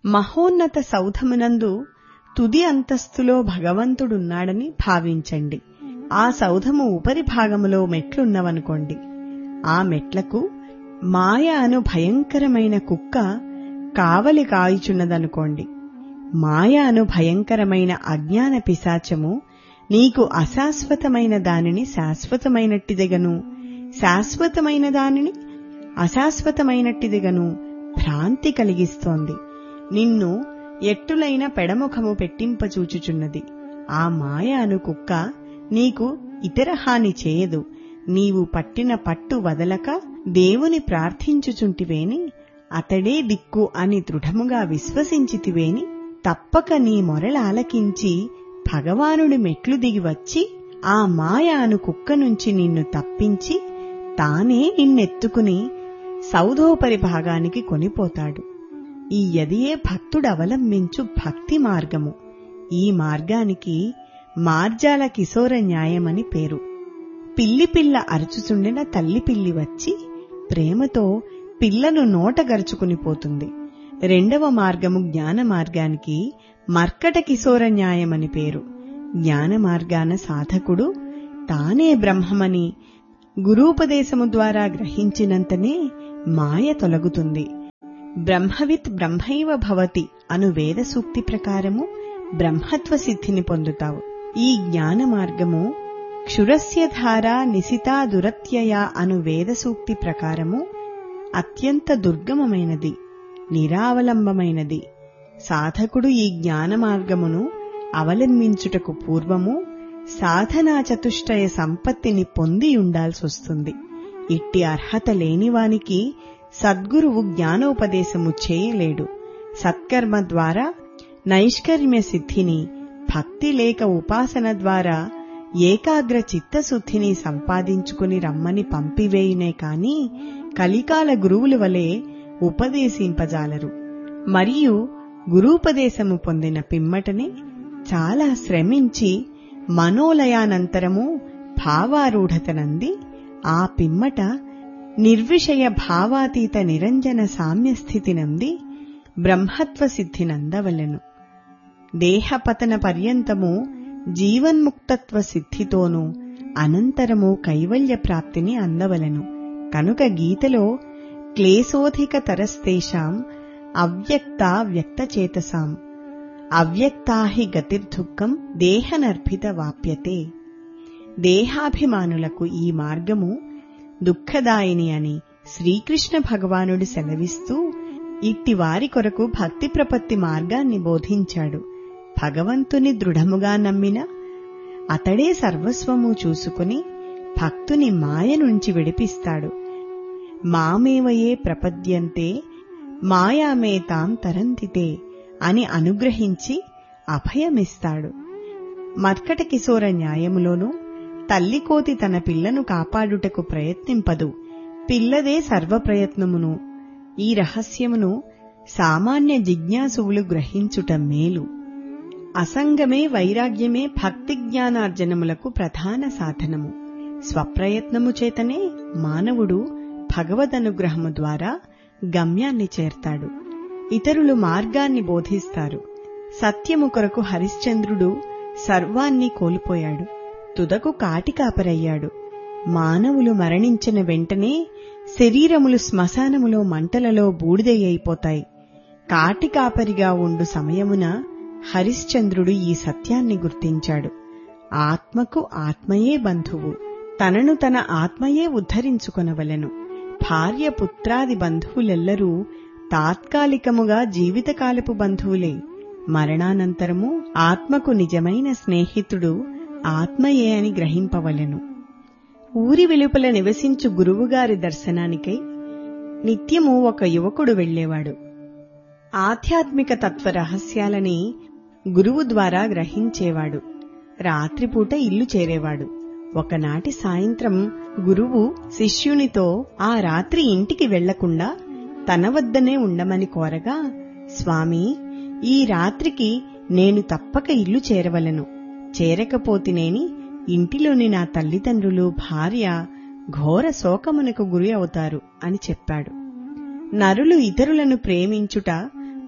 మహోన్నత సౌధమునందు తుది అంతస్తులో భగవంతుడున్నాడని భావించండి ఆ సౌధము ఉపరి భాగములో మెట్లున్నవనుకోండి ఆ మెట్లకు మాయ అను భయంకరమైన కుక్క కావలి కాయుచున్నదనుకోండి మాయ అను భయంకరమైన అజ్ఞాన పిశాచము నీకు అశాశ్వతమైన దానిని శాశ్వతమైనట్టిదిగను శాశ్వతమైన దానిని అశాశ్వతమైనట్టిదిగను భ్రాంతి కలిగిస్తోంది నిన్ను ఎట్టులైన పెడముఖము పెట్టింపచూచుచున్నది ఆ మాయ అను కుక్క నీకు ఇతర హాని చేయదు నీవు పట్టిన పట్టు వదలక దేవుని ప్రార్థించుచుంటివేని అతడే దిక్కు అని దృఢముగా విశ్వసించితివేని తప్పక నీ మొరల ఆలకించి భగవానుడి మెట్లు దిగి వచ్చి ఆ మాయ అను కుక్క నుంచి నిన్ను తప్పించి తానే నిన్నెత్తుకుని సౌధోపరి భాగానికి కొనిపోతాడు ఈ యదియే భక్తుడు అవలంబించు భక్తి మార్గము ఈ మార్గానికి మార్జాల కిశోర న్యాయమని పేరు పిల్లి పిల్ల అరుచుచుండిన తల్లి పిల్లి వచ్చి ప్రేమతో పిల్లను నోట గరుచుకుని పోతుంది రెండవ మార్గము జ్ఞాన మార్గానికి మర్కట కిశోర న్యాయమని పేరు జ్ఞాన మార్గాన సాధకుడు తానే బ్రహ్మమని గురూపదేశము ద్వారా గ్రహించినంతనే మాయ తొలగుతుంది బ్రహ్మవిత్ బ్రహ్మైవ భవతి అను వేద సూక్తి ప్రకారము బ్రహ్మత్వ సిద్ధిని పొందుతావు ఈ జ్ఞాన మార్గము క్షురస్య ధార నిశితా దురత్యయ అను వేద సూక్తి ప్రకారము అత్యంత దుర్గమమైనది నిరావలంబమైనది సాధకుడు ఈ జ్ఞాన మార్గమును అవలంబించుటకు పూర్వము సాధనా చతుష్టయ సంపత్తిని పొంది ఉండాల్సొస్తుంది ఇట్టి అర్హత లేనివానికి సద్గురువు జ్ఞానోపదేశము చేయలేడు సత్కర్మ ద్వారా నైష్కర్మ్య సిద్ధిని భక్తి లేక ఉపాసన ద్వారా ఏకాగ్ర చిత్తశుద్ధిని సంపాదించుకుని రమ్మని పంపివేయునే కాని కలికాల గురువుల వలె ఉపదేశింపజాలరు మరియు గురూపదేశము పొందిన పిమ్మటనే చాలా శ్రమించి మనోలయానంతరము భావారూఢతనంది ఆ పిమ్మట నిర్విషయ భావాతీత నిరంజన సామ్యస్థితినంది బ్రహ్మత్వ సిద్ధినందవలెను దేహపతన పర్యంతము జీవన్ముక్తత్వ సిద్ధితోనూ అనంతరము కైవల్య ప్రాప్తిని అందవలెను కనుక గీతలో క్లేశోధిక తరస్తేషాం అవ్యక్త వ్యక్తచేతసాం అవ్యక్తాహి గతిర్దుఃఖం దేహనర్భిత వాప్యతే దేహాభిమానులకు ఈ మార్గము దుఃఖదాయిని అని శ్రీకృష్ణ భగవానుడు సెలవిస్తూ ఇట్టి వారి కొరకు భక్తి ప్రపత్తి మార్గాన్ని బోధించాడు భగవంతుని దృఢముగా నమ్మిన అతడే సర్వస్వము చూసుకుని భక్తుని మాయ నుంచి విడిపిస్తాడు మామేవయే ప్రపద్యంతే మాయామేతాం తరంతితే అని అనుగ్రహించి అభయమిస్తాడు మర్కట కిశోర న్యాయములోనూ తల్లికోతి తన పిల్లను కాపాడుటకు ప్రయత్నింపదు పిల్లదే సర్వప్రయత్నమును ఈ రహస్యమును సామాన్య జిజ్ఞాసువులు గ్రహించుట మేలు అసంగమే వైరాగ్యమే భక్తి జ్ఞానార్జనములకు ప్రధాన సాధనము స్వప్రయత్నము చేతనే మానవుడు భగవదనుగ్రహము ద్వారా గమ్యాన్ని చేర్తాడు ఇతరులు మార్గాన్ని బోధిస్తారు సత్యము కొరకు హరిశ్చంద్రుడు సర్వాన్ని కోల్పోయాడు తుదకు కాటికాపరయ్యాడు మానవులు మరణించిన వెంటనే శరీరములు శ్మశానములో మంటలలో బూడిదయ్యిపోతాయి కాటికాపరిగా ఉండు సమయమున హరిశ్చంద్రుడు ఈ సత్యాన్ని గుర్తించాడు ఆత్మకు ఆత్మయే బంధువు తనను తన ఆత్మయే ఉద్ధరించుకొనవలెను భార్య పుత్రాది బంధువులెల్లరూ తాత్కాలికముగా జీవితకాలపు బంధువులే మరణానంతరము ఆత్మకు నిజమైన స్నేహితుడు ఆత్మయే అని గ్రహింపవలెను ఊరి వెలుపల నివసించు గురువుగారి దర్శనానికై నిత్యము ఒక యువకుడు వెళ్లేవాడు ఆధ్యాత్మిక తత్వ రహస్యాలని గురువు ద్వారా గ్రహించేవాడు రాత్రిపూట ఇల్లు చేరేవాడు ఒకనాటి సాయంత్రం గురువు శిష్యునితో ఆ రాత్రి ఇంటికి వెళ్లకుండా తన వద్దనే ఉండమని కోరగా స్వామి ఈ రాత్రికి నేను తప్పక ఇల్లు చేరవలను చేరకపోతినేని ఇంటిలోని నా తల్లిదండ్రులు భార్య ఘోర శోకమునకు గురి అవుతారు అని చెప్పాడు నరులు ఇతరులను ప్రేమించుట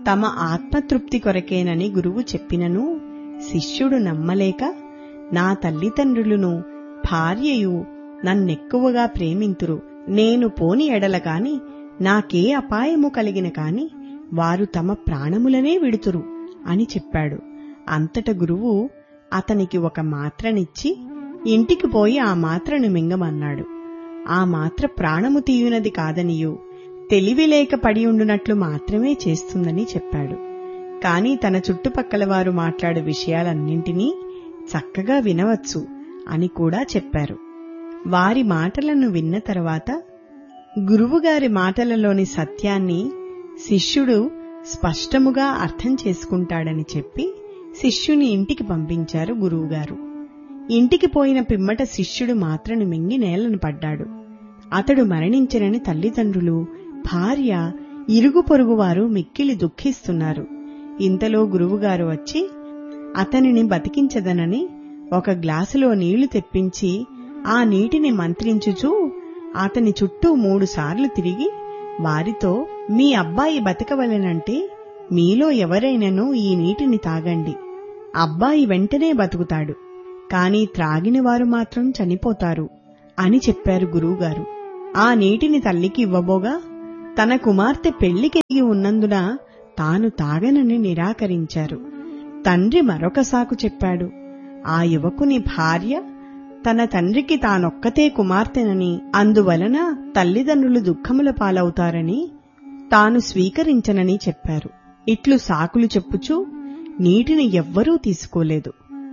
తమ ఆత్మతృప్తి కొరకేనని గురువు చెప్పినను శిష్యుడు నమ్మలేక నా తల్లిదండ్రులను భార్యయు నన్నెక్కువగా ప్రేమింతురు నేను పోని ఎడల కాని నాకే అపాయము కలిగిన కాని వారు తమ ప్రాణములనే విడుతురు అని చెప్పాడు అంతట గురువు అతనికి ఒక మాత్రనిచ్చి ఇంటికి పోయి ఆ మాత్రను మింగమన్నాడు ఆ మాత్ర ప్రాణము తీయునది కాదనియు తెలివి లేక పడి ఉండునట్లు మాత్రమే చేస్తుందని చెప్పాడు కాని తన చుట్టుపక్కల వారు మాట్లాడే విషయాలన్నింటినీ చక్కగా వినవచ్చు అని కూడా చెప్పారు వారి మాటలను విన్న తర్వాత గురువుగారి మాటలలోని సత్యాన్ని శిష్యుడు స్పష్టముగా అర్థం చేసుకుంటాడని చెప్పి శిష్యుని ఇంటికి పంపించారు గురువుగారు ఇంటికి పోయిన పిమ్మట శిష్యుడు మాత్రను మింగి నేలను పడ్డాడు అతడు మరణించనని తల్లిదండ్రులు భార్య ఇరుగు పొరుగువారు మిక్కిలి దుఃఖిస్తున్నారు ఇంతలో గురువుగారు వచ్చి అతనిని బతికించదనని ఒక గ్లాసులో నీళ్లు తెప్పించి ఆ నీటిని మంత్రించుచూ అతని చుట్టూ మూడుసార్లు తిరిగి వారితో మీ అబ్బాయి బతకవలనంటే మీలో ఎవరైనను ఈ నీటిని తాగండి అబ్బాయి వెంటనే బతుకుతాడు కాని త్రాగిన వారు మాత్రం చనిపోతారు అని చెప్పారు గురువుగారు ఆ నీటిని తల్లికి ఇవ్వబోగా తన కుమార్తె పెళ్లికి ఉన్నందున తాను తాగనని నిరాకరించారు తండ్రి మరొక సాకు చెప్పాడు ఆ యువకుని భార్య తన తండ్రికి తానొక్కతే కుమార్తెనని అందువలన తల్లిదండ్రులు దుఃఖముల పాలవుతారని తాను స్వీకరించనని చెప్పారు ఇట్లు సాకులు చెప్పుచూ నీటిని ఎవ్వరూ తీసుకోలేదు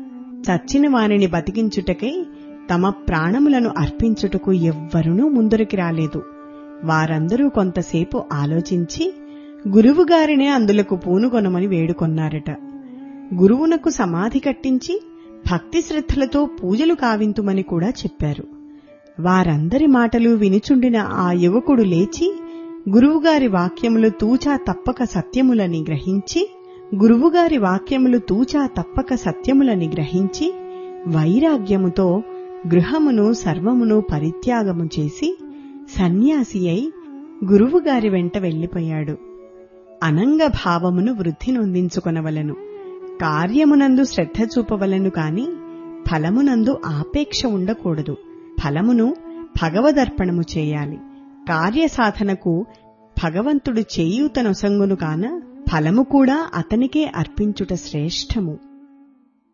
చచ్చిన వారిని బతికించుటకై తమ ప్రాణములను అర్పించుటకు ఎవ్వరునూ ముందరికి రాలేదు వారందరూ కొంతసేపు ఆలోచించి గురువుగారినే అందులకు పూనుకొనమని వేడుకొన్నారట గురువునకు సమాధి కట్టించి భక్తి శ్రద్ధలతో పూజలు కావింతుమని కూడా చెప్పారు వారందరి మాటలు వినిచుండిన ఆ యువకుడు లేచి గురువుగారి వాక్యములు తూచా తప్పక సత్యములని గ్రహించి గురువుగారి వాక్యములు తూచా తప్పక సత్యములని గ్రహించి వైరాగ్యముతో గృహమును సర్వమును పరిత్యాగము చేసి సన్యాసి అయి గురువుగారి వెంట వెళ్లిపోయాడు అనంగ భావమును వృద్ధి నొందించుకొనవలను కార్యమునందు శ్రద్ధ చూపవలను కాని ఫలమునందు ఆపేక్ష ఉండకూడదు ఫలమును భగవదర్పణము చేయాలి కార్యసాధనకు భగవంతుడు చేయూతనొసంగును కాన ఫలము కూడా అతనికే అర్పించుట శ్రేష్టము